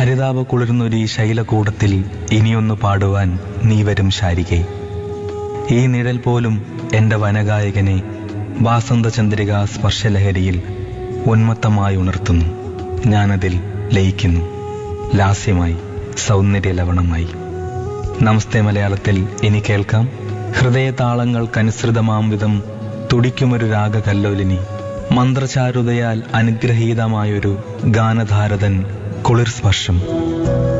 ഹരിതാപ കുളിർന്നൊരു ഈ ശൈലകൂടത്തിൽ ഇനിയൊന്നു പാടുവാൻ നീ വരും ശാരികെ ഈ നിഴൽ പോലും എന്റെ വനഗായകനെ വാസന്തചന്ദ്രിക സ്പർശലഹരിയിൽ ഉന്മത്തമായി ഉണർത്തുന്നു ഞാനതിൽ ലയിക്കുന്നു ലാസ്യമായി സൗന്ദര്യ ലവണമായി നമസ്തേ മലയാളത്തിൽ ഇനി കേൾക്കാം ഹൃദയതാളങ്ങൾക്കനുസൃതമാം വിധം തുടിക്കുമൊരു രാഗകല്ലോലിനി മന്ത്രചാരുതയാൽ അനുഗ്രഹീതമായൊരു ഗാനധാരതൻ കുളിർ സ്പർശം